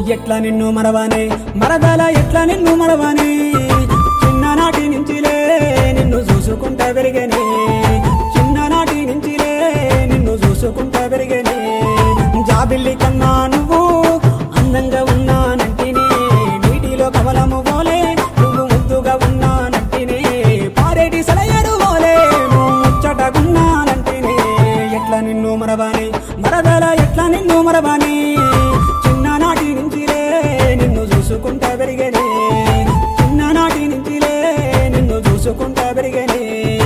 ఎట్లా నిన్ను మరవానే మరదల ఎట్లా నిన్ను మరవానే చిన్ననాటి నుంచిలే నిన్ను చూసుకుంటా పెరిగనే చిన్ననాటి నుంచిలే నిన్ను చూసుకుంటా పెరిగనే జాబిల్లి కన్నా నువ్వు అందంగా ఉన్నానంటినే నీటిలో కమలము పోలే నువ్వు ముద్దుగా ఉన్నానంటినే పారేటి సలయడు పోలే నువ్వు ముచ్చటగున్నానంటినే ఎట్లా నిన్ను మరవానే మరదల ఎట్లా నిన్ను మరవానే చిన్ననాటి నుంచిలే నిన్ను చూసుకుంటా పెరిగనే చిన్ననాటి నుంచిలే నిన్ను చూసుకుంటా పెరిగనే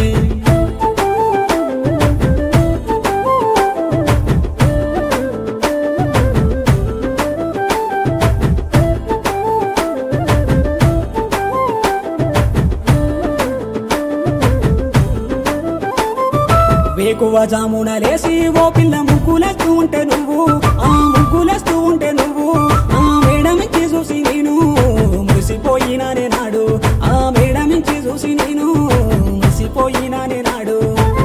వేకువ జామున లేసి ఓ పిల్ల ముగ్గులేస్తూ ఉంటే నువ్వు ఆ ముగ్గులేస్తూ ఉంటే నువ్వు ఆ మేడమించి చూసి నేను మురిసిపోయినానే నాడు ఆ మేడమించి చూసి నేను మురిసిపోయినానే నాడు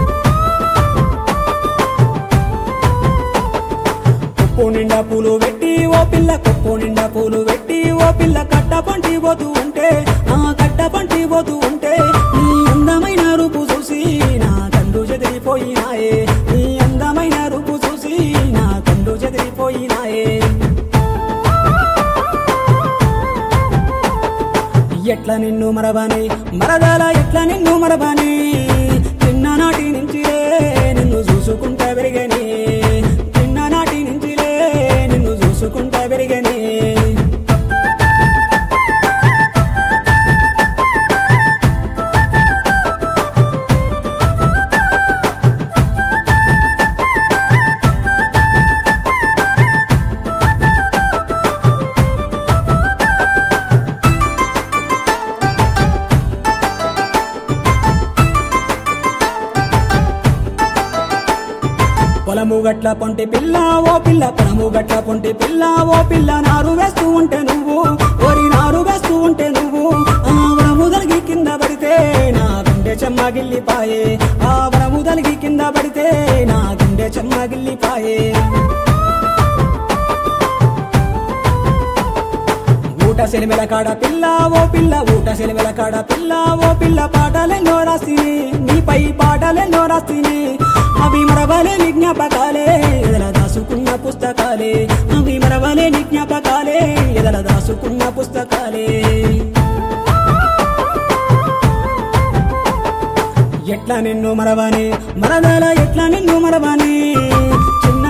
కుప్పు నిండా పూలు పెట్టి ఓ పిల్ల కుప్పు నిండా పూలు పెట్టి ఓ పిల్ల కట్ట పంటి పోతూ ఉంటే ఆ కట్ట పంటి పోతూ ఉంటే నీ అందమైన రూపు చూసి నా కండు చెదిరిపోయినాయే నీ అందమైన రూపు చూసి నా కండు చెదిరిపోయినాయే ఎట్లా నిన్ను మరబాని మరదాల ఎట్లా నిన్ను మరబాని చిన్ననాటి నుంచిలే నిన్ను చూసుకుంటా పెరిగని చిన్ననాటి నుంచిలే నిన్ను చూసుకుంటా పెరిగని పొలము గట్ల పొంటి పిల్ల ఓ పిల్ల పొలము గట్ల పొంటి పిల్ల ఓ పిల్ల నారు వేస్తూ ఉంటే నువ్వు ఓరి నారు వేస్తూ ఉంటే నువ్వు ఆ వరము దలిగి కింద పడితే నా గుండె చెమ్మగిల్లిపాయే ఆ వరము దలిగి కింద పడితే నా గుండె చెమ్మగిల్లిపాయే ఊట సెలిమెల కాడ పిల్ల ఓ పిల్ల ఊట సెలిమెల కాడ పిల్ల ఓ పిల్ల పాటలెన్నో రాసిని నీపై పాటలెన్నో రాసిని అవి మరవలేని జ్ఞాపకాలే ఎదల దాసుకున్న పుస్తకాలే అవి మరవలేని జ్ఞాపకాలే ఎదల దాసుకున్న పుస్తకాలే ఎట్లా నిన్ను మరవాని మరదల ఎట్లా నిన్ను మరవాని చిన్న